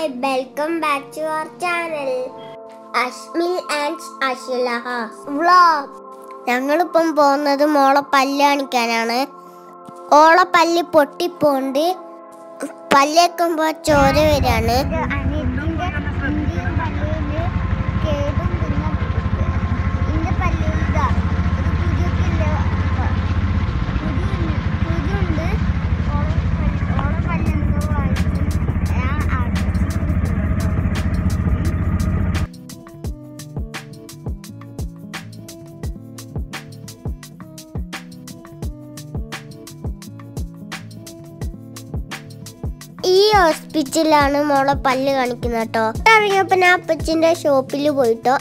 hi welcome back to our channel Ashmil and Ashilaha vlog ഞങ്ങളിപ്പം പോകുന്നത് മോളെ പല്ല് കാണിക്കാനാണ് ഓളെ പല്ല് പൊട്ടിപ്പോണ്ട് പല്ലേക്കുമ്പോ ചോര വരാണ് ഈ ഹോസ്പിറ്റലിലാണ് മോളെ പല്ല് കാണിക്കുന്നത് കേട്ടോ ഇറങ്ങിയപ്പോ ഞാൻ അപ്പച്ചിന്റെ ഷോപ്പിൽ പോയിട്ടോ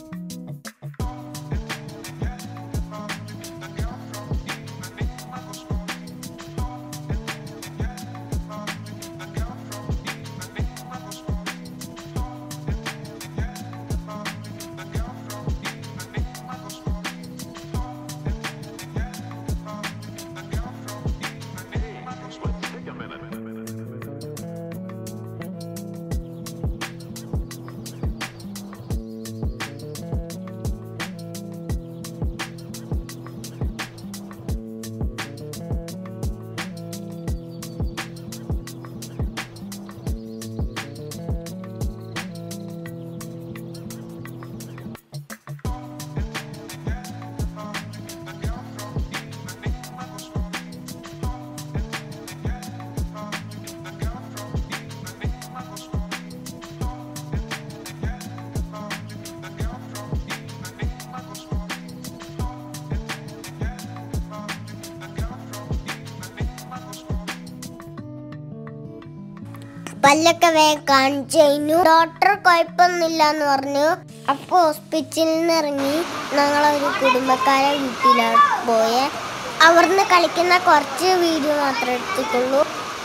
പല്ലൊക്കെ വേഗം കാണിച്ചു കഴിഞ്ഞു ഡോക്ടർ കുഴപ്പമൊന്നുമില്ല എന്ന് പറഞ്ഞു അപ്പൊ ഹോസ്പിറ്റലിൽ നിന്ന് ഇറങ്ങി ഞങ്ങളൊരു കുടുംബക്കാരെ വീട്ടിലാണ് പോയെ അവിടുന്ന് കളിക്കുന്ന കുറച്ച് വീഡിയോ മാത്രമേ എടുത്തിട്ടുള്ളൂ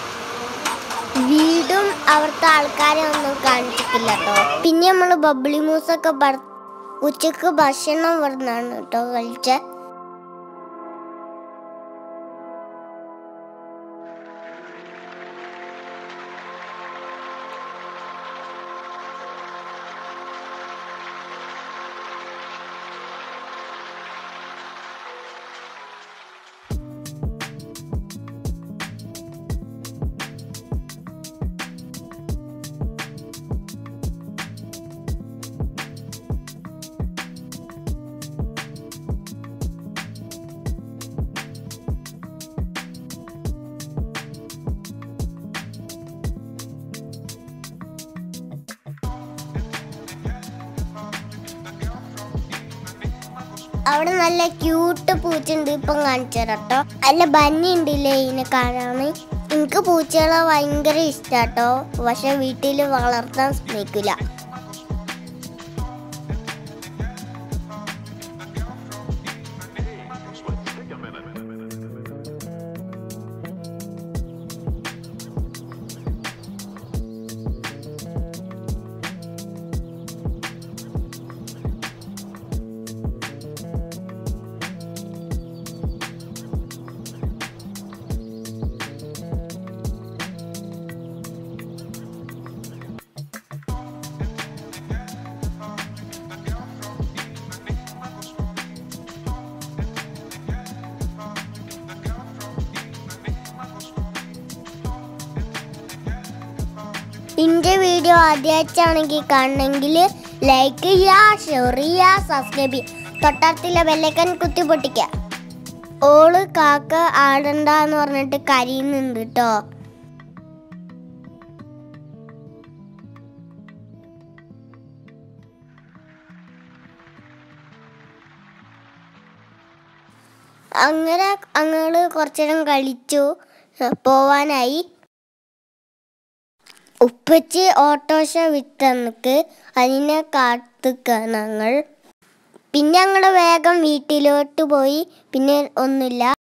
വീടും അവിടുത്തെ ആൾക്കാരെ ഒന്നും കാണിച്ചിട്ടില്ല കേട്ടോ പിന്നെ നമ്മൾ ബബിളി മൂസൊക്കെ പറ- ഉച്ചക്ക് ഭക്ഷണം ഇവിടുന്നാണ് കേട്ടോ കഴിച്ച അവിടെ നല്ല ക്യൂട്ട് പൂച്ചുണ്ട് ഇപ്പം കാണിച്ചു തരാം കേട്ടോ നല്ല ഭംഗി ഉണ്ടല്ലേ ഇതിനെ കാണാന് എനിക്ക് പൂച്ചകളെ ഭയങ്കര ഇഷ്ടാട്ടോ പക്ഷെ വീട്ടിൽ വളർത്താൻ ശ്രമിക്കില്ല ഇന്റെ വീഡിയോ ആദ്യമായിട്ടാണെങ്കിൽ കാണണമെങ്കിൽ ലൈക്ക് ചെയ്യുക ഷെയർ ചെയ്യുക സബ്സ്ക്രൈബ് ചെയ്യുക തൊട്ടടുത്തുള്ള ബെല്ലൈക്കൻ കുത്തി പൊട്ടിക്കുക ഓള് കാക്ക ആടണ്ട എന്ന് പറഞ്ഞിട്ട് കരയുന്നുണ്ട് കേട്ടോ അങ്ങനെ ഞങ്ങള് കുറച്ചേരം കളിച്ചു പോവാനായി ഉപ്പച്ചി ഓട്ടോഷ വിട്ടന്നക്ക് അതിനെ കാത്തുക്ക ഞങ്ങൾ പിന്നെ ഞങ്ങൾ വേഗം വീട്ടിലോട്ട് പോയി പിന്നെ ഒന്നുമില്ല